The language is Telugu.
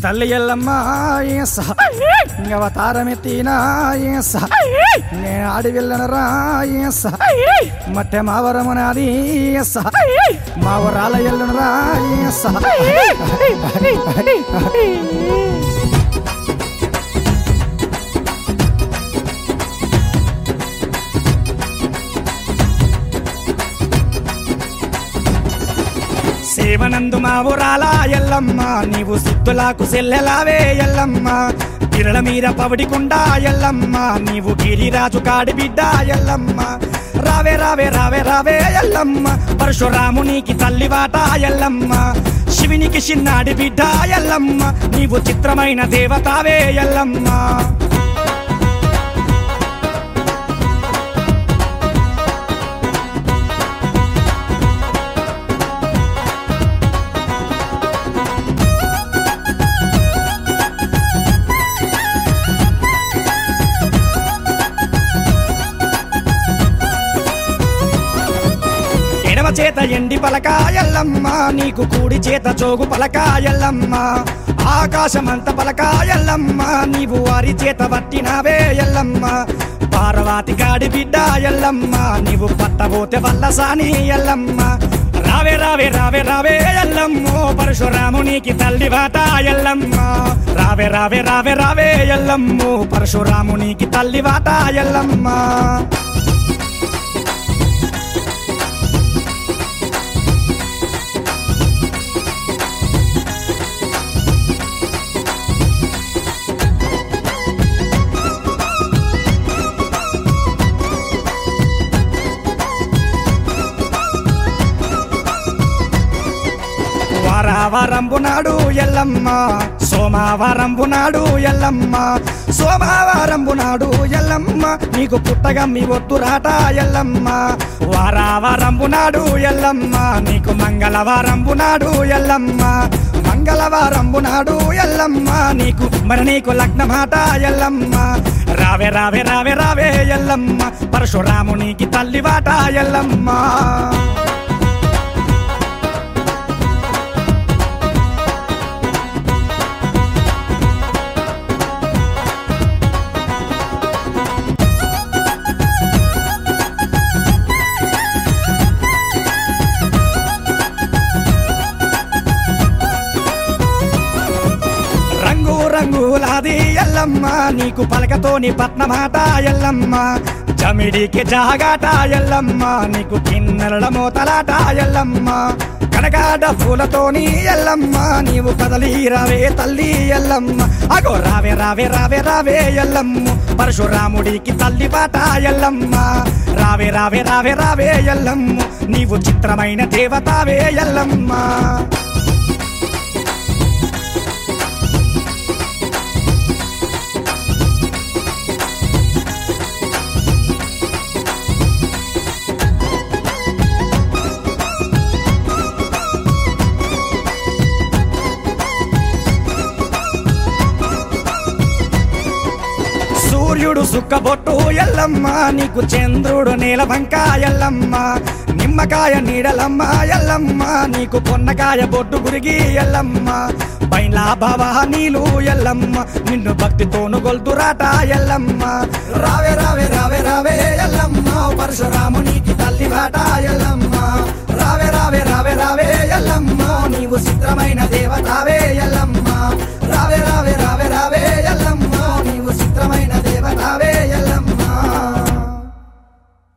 తల్లి ఎల్లమ్మ ఏస అవతారమెత్తిన ఏస నేను ఆడి వెళ్ళనరా ఏస మట్టె మావరమునాది ఏస మా ఊరాల ఎల్లునరా ఏస సేవనందు మా ఊరాల ఎల్లమ్మ నీవు సిద్ధులకు సెల్లెలావే ఎల్లమ్మ గిరల మీద పవడికుండా ఎల్లమ్మ నీవు గిరిరాజు కాడి బిడ్డ ఎల్లమ్మ రావే రావే రావే రావే ఎల్లమ్మ పరశురామునికి తల్లివాట ఎల్లమ్మ శివునికి చిన్నాడి బిడ్డ ఎల్లమ్మ నీవు చిత్రమైన దేవతావే ఎల్లమ్మ ఎడమ చేత ఎండి పలకాయల్లమ్మ నీకు కూడి చేత చోగు పలకాయల్లమ్మ ఆకాశమంత పలకాయల్లమ్మ నీవు వారి చేత పట్టినావే ఎల్లమ్మ పార్వతి గాడి బిడ్డ ఎల్లమ్మ నీవు పట్టబోతే వల్లసాని ఎల్లమ్మ రావే రావే రావే రావే ఎల్లమ్మో పరశురామునికి తల్లి వాట ఎల్లమ్మ రావే రావే రావే రావే ఎల్లమ్మో పరశురామునికి తల్లి వాట ఎల్లమ్మ వారావారంబు నాడు ఎల్లమ్మ సోమవారంబు నాడు ఎల్లమ్మ సోమవారంబు నాడు ఎల్లమ్మ నీకు పుట్టగమ్మి ఒత్తురాట ఎల్లమ్మ వారావారంబు నాడు ఎల్లమ్మ నీకు మంగళవారంబు నాడు ఎల్లమ్మ మంగళవారంబు నాడు ఎల్లమ్మ నీకు మరి నీకు లగ్నమాట ఎల్లమ్మ రావే రావే రావే రావే ఎల్లమ్మ పరశురామునికి తల్లివాట ఎల్లమ్మ రంగు రంగులాది ఎల్లమ్మ నీకు పలకతోని పట్నమాట ఎల్లమ్మ చమిడికి జాగాట ఎల్లమ్మ నీకు కిన్నెరల మోతలాట ఎల్లమ్మ కనకాడ పూలతోని ఎల్లమ్మ నీవు కదలి రావే తల్లి ఎల్లమ్మ అగో రావే రావే రావే రావే ఎల్లమ్మ పరశురాముడికి తల్లి పాట ఎల్లమ్మ రావే రావే రావే రావే ఎల్లమ్మ నీవు చిత్రమైన దేవతావే ఎల్లమ్మ సూర్యుడు సుక్కబొట్టు ఎల్లమ్మ నీకు చంద్రుడు నీలవంక ఎల్లమ్మ నిమ్మకాయ నీడలమ్మ ఎల్లమ్మ నీకు పొన్నకాయ బొట్టు గురిగి ఎల్లమ్మ పైన భవానీలు ఎల్లమ్మ నిన్ను భక్తితోను గొల్తురాట ఎల్లమ్మ రావే రావే రావే రావే ఎల్లమ్మ పరశురామునికి తల్లి బాట ఎల్లమ్మ రావే రావే రావే రావే ఎల్లమ్మ నీవు చిత్రమైన దేవతావే ఎల్లమ్మ